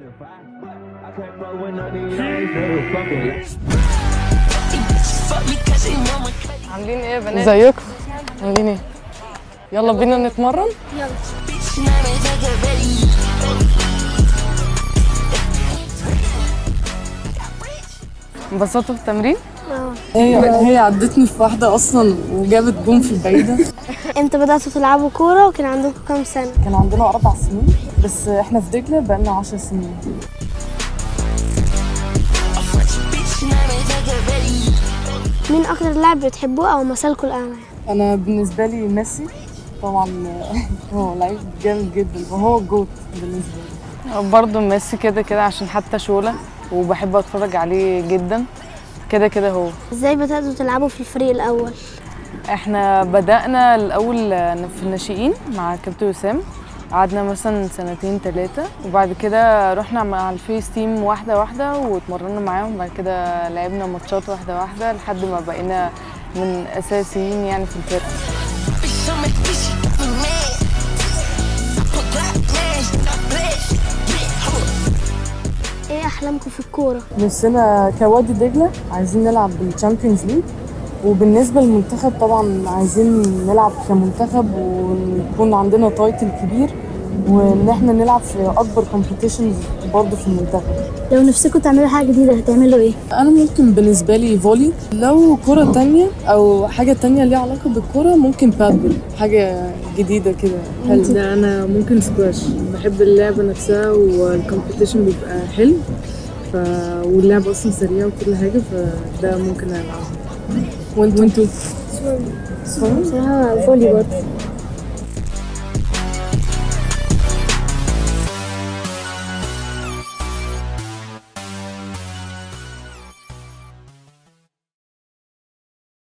عاملين ايه يا بنات ازيكم عاملين ايه يلا بينا نتمرن انبسطتوا في التمرين هي هي عدتني في واحده اصلا وجابت جون في البعيده امتى بدأتوا تلعبوا كورة وكان عندكم كام سنة؟ كان عندنا اربع سنين بس احنا في دجله بقالنا 10 سنين مين أكتر لاعب بتحبوه أو مثلكوا الأعلى؟ انا بالنسبه لي ميسي طبعا هو لعيب جامد جدا وهو الجوت بالنسبه لي برضه ميسي كده كده عشان حتى شوله وبحب اتفرج عليه جدا كده كده هو ازاي بدأتوا تلعبوا في الفريق الأول؟ احنا بدأنا الأول في الناشئين مع كابتن وسام قعدنا مثلا سنتين ثلاثة وبعد كده رحنا مع الفيس تيم واحدة واحدة واتمرنا معاهم بعد كده لعبنا ماتشات واحدة واحدة لحد ما بقينا من أساسيين يعني في الفرقة ايه أحلامكم في الكورة؟ نفسنا كوادي دجلة عايزين نلعب بالتشامبيونز ليج وبالنسبة للمنتخب طبعا عايزين نلعب كمنتخب ونكون عندنا تايتل كبير وان احنا نلعب في اكبر كومبيتيشنز برضه في المنتخب لو نفسكم تعملوا حاجة جديدة هتعملوا ايه؟ انا ممكن بالنسبه لي فولي لو كره تانية او حاجه تانية ليها علاقه بالكره ممكن بادل حاجه جديده كده حلو ده انا ممكن سكواش بحب اللعبه نفسها والكومبيتيشن بيبقى حلو ف... واللعب اصلا سريع وكل حاجه فده ممكن العبها وانتوا بصراحة فولي برضه